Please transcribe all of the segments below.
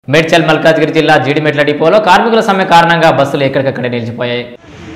మేడ్చల్ మల్కాజ్గిరి జిల్లా జీడిమెట్ల డిపోలో కార్మికుల సమ్మె కారణంగా బస్సులు ఎక్కడికక్కడ నిలిచిపోయాయి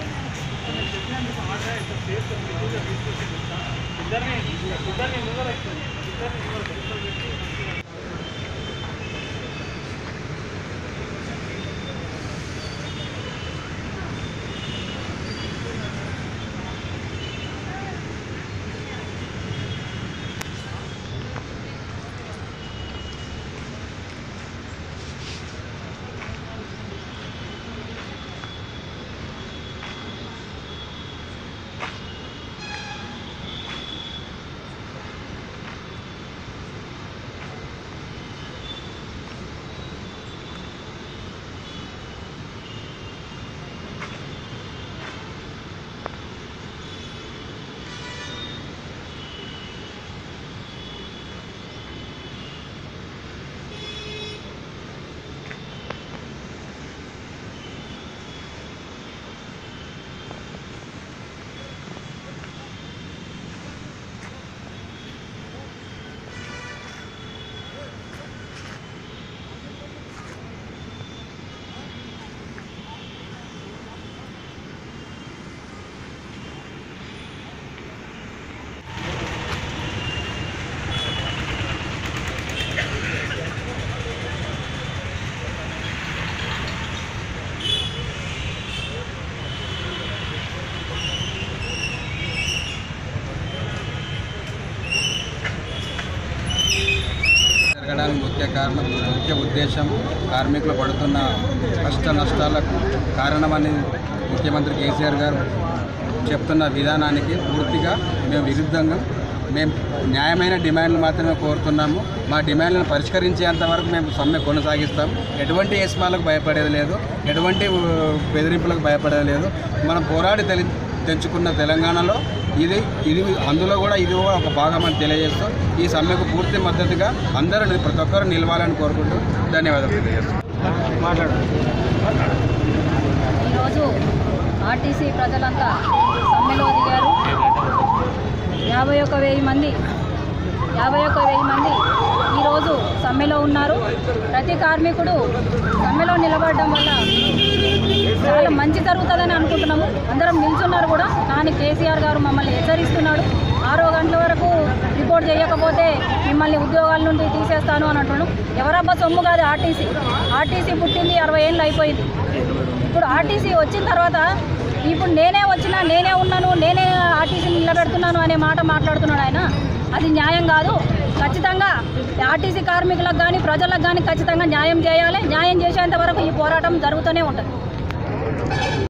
జరగడానికి ముఖ్య కారణం ముఖ్య ఉద్దేశం కార్మికులు పడుతున్న కష్ట నష్టాలకు కారణమని ముఖ్యమంత్రి కేసీఆర్ గారు చెప్తున్న విధానానికి పూర్తిగా మేము విరుద్ధంగా మేము న్యాయమైన డిమాండ్లు మాత్రమే కోరుతున్నాము మా డిమాండ్లను పరిష్కరించేంత వరకు మేము సమ్మె కొనసాగిస్తాం ఎటువంటి యస్మాలకు భయపడేది లేదు ఎటువంటి ఊ, బెదిరింపులకు భయపడేది లేదు మనం పోరాడి తెలి తెంచుకున్న తెలంగాణలో ఇది ఇది అందులో కూడా ఇది కూడా ఒక భాగం అని తెలియజేస్తూ ఈ సమ్మెకు పూర్తి మద్దతుగా అందరూ ని- ప్రతి ఒక్కరు నిలవాలని కోరుకుంటూ ధన్యవాదాలు తెలియజేస్తాం ఈరోజు ఆర్టీసీ ప్రజలంతా సమ్మెలో దిగారు యాభై ఒక వెయ్యి మంది యాభై ఒక వెయ్యి మంది ఈరోజు సమ్మెలో ఉన్నారు ప్రతి కార్మికుడు సమ్మెలో నిలబడడం వల్ల చాలా మంచి జరుగుతుందని అనుకుంటున్నాము అందరం నిల్చున్నారు కూడా కానీ కేసీఆర్ గారు మమ్మల్ని హెచ్చరిస్తున్నాడు ఆరో గంటల వరకు రిపోర్ట్ చేయకపోతే మిమ్మల్ని ఉద్యోగాల నుండి తీసేస్తాను అని అంటున్నాడు ఎవరబ్బా సొమ్ము కాదు ఆర్టీసీ ఆర్టీసీ పుట్టింది అరవై ఏళ్ళు అయిపోయింది ఇప్పుడు ఆర్టీసీ వచ్చిన తర్వాత ఇప్పుడు నేనే వచ్చినా నేనే ఉన్నాను నేనే ఆర్టీసీని నిలబెడుతున్నాను అనే మాట మాట్లాడుతున్నాడు ఆయన అది న్యాయం కాదు ఖచ్చితంగా ఆర్టీసీ కార్మికులకు కానీ ప్రజలకు కానీ ఖచ్చితంగా న్యాయం చేయాలి న్యాయం చేసేంత వరకు ఈ పోరాటం జరుగుతూనే ఉంటుంది